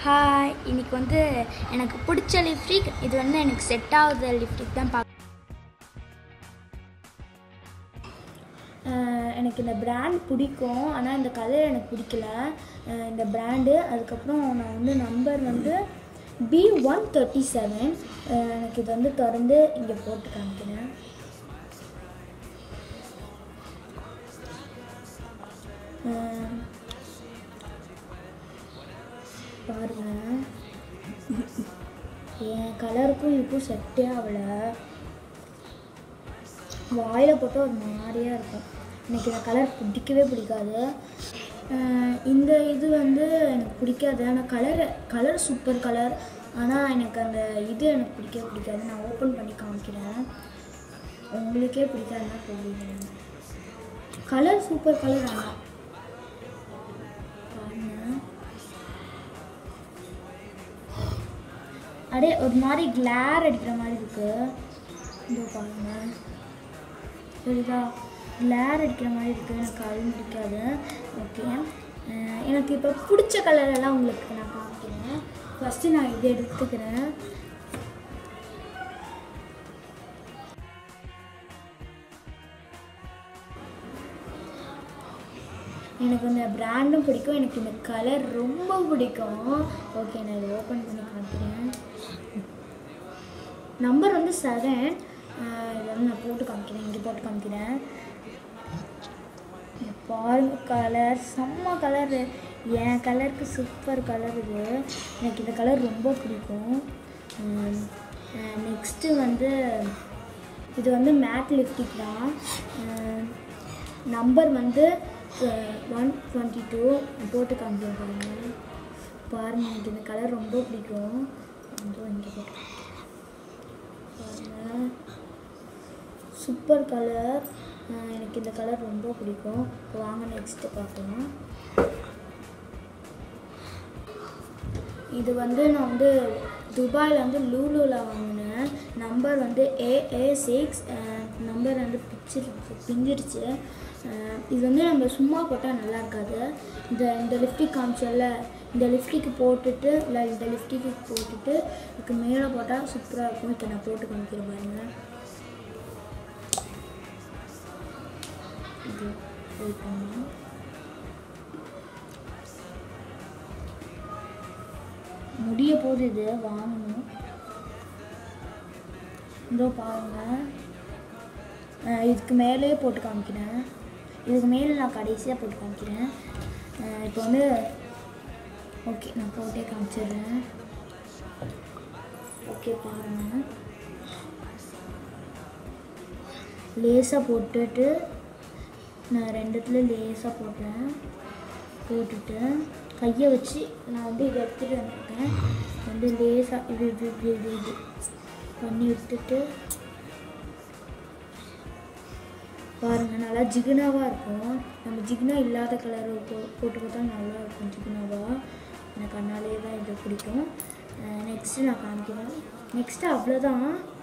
hi இன்னைக்கு வந்து எனக்கு பிடிச்ச லிப்ஸ்டிக் இது வந்து எனக்கு செட் ஆகுத லிப்ஸ்டிக் தான் பார்க்க அஹ் எனக்கு இந்த பிராண்ட் பிடிக்கும் ஆனால் இந்த கலர் எனக்கு பிடிக்கல அஹ் இந்த பிராண்டு அதுக்கப்புறம் நான் வந்து நம்பர் வந்து பி ஒன் தேர்ட்டி செவன் எனக்கு இது வந்து திறந்து இங்கே போட்டு காமிக்கிறேன் அஹ் பாருங்க என் கலருக்கும் இதுக்கும் செட்டே ஆகலை வாயில் போட்டால் ஒரு மாதிரியா இருக்கும் எனக்கு இந்த கலர் பிடிக்கவே பிடிக்காது அஹ் இந்த இது வந்து எனக்கு பிடிக்காது ஆனால் கலர் கலர் சூப்பர் கலர் ஆனால் எனக்கு அந்த இது எனக்கு பிடிக்கவே பிடிக்காது நான் ஓப்பன் பண்ணி காமிக்கிறேன் உங்களுக்கே பிடிக்காதுன்னா சொல்லுங்க கலர் சூப்பர் கலர் ஆனால் பாருங்க அப்படியே ஒரு மாதிரி கிளார் அடிக்கிற மாதிரி இருக்கு இதோ பாருங்க சரிதா கிளார் அடிக்கிற மாதிரி இருக்குது எனக்கு அதுவும் பிடிக்காது ஓகே எனக்கு இப்போ பிடிச்ச கலர் எல்லாம் உங்களுக்கு நான் காமிக்கிறேன் ஃபஸ்ட்டு நான் இதை எடுத்துக்கிறேன் எனக்கு இந்த பிராண்டும் பிடிக்கும் எனக்கு இந்த கலர் ரொம்ப பிடிக்கும் ஓகே நான் இதை ஓப்பன் பண்ணி காமிக்கிறேன் நம்பர் வந்து செவன் இதை வந்து நான் போட்டு காமிக்கிறேன் இங்கே போட்டு காமிக்கிறேன் இங்க பாருங்க கலர் செம்ம கலரு என் கலருக்கு சூப்பர் கலர் இது எனக்கு இந்த கலர் ரொம்ப பிடிக்கும் நெக்ஸ்ட்டு வந்து இது வந்து மேட் லிப்டிக் தான் நம்பர் வந்து ஒன் டுவெண்ட்டி டூ போட்டு காமிக்கிறேன் பாருங்க பாருங்க எனக்கு இந்த கலர் ரொம்ப பிடிக்கும் வந்து இங்கே போட்டு பாருங்க சூப்பர் கலர் எனக்கு இந்த கலர் ரொம்ப பிடிக்கும் இப்போ வாங்க நெக்ஸ்ட்டு பார்க்கலாம் இது வந்து நான் வந்து துபாயில் வந்து லூலூவில் வாங்கினேன் நம்பர் வந்து ஏஏ சிக்ஸ் நம்பர் வந்து பிச்சிருச்சு பிஞ்சிருச்சு அஹ் இது வந்து நம்ம சும்மா போட்டால் நல்லா இருக்காது இந்த இந்த லிப்டிக் காமிச்சல இந்த லிப்டிக்கு போட்டுட்டு இல்லை இந்த லிப்டிக்கு போட்டுட்டு இதுக்கு மேலே போட்டால் சூப்பராக இருக்கும் இப்போ நான் போட்டு காமிக்கிறேன் பாருங்க இது வெயிட் பண்ணுங்க முடிய போகுது இது வாங்கணும் இதோ பாருங்க அஹ் இதுக்கு மேலேயே போட்டு காமிக்கிறேன் இதுக்கு மேலே நான் கடைசியாக போட்டு காமிக்கிறேன் அஹ் இப்போ வந்து ஓகே நான் போட்டே காமிச்சிடுறேன் ஓகே பாருங்க லேசாக போட்டுட்டு நான் ரெண்டுத்துல லேசாக போட்டேன் போட்டுட்டு கையை வச்சு நான் வந்து இதை எடுத்துகிட்டு வந்திருக்கேன் வந்து லேசாக இது இது இது இது இது பண்ணி விட்டுட்டு பாருங்கள் நல்லா ஜிகுனாவாக இருக்கும் நம்ம ஜிகுனா இல்லாத கலர் போ போட்டு பார்த்தா நல்லா இருக்கும் ஜிகுனாவாக எனக்கு அதனாலே தான் இது பிடிக்கும் நெக்ஸ்ட்டு நான் காமிக்கிறேன் நெக்ஸ்ட்டு அவ்வளோதான்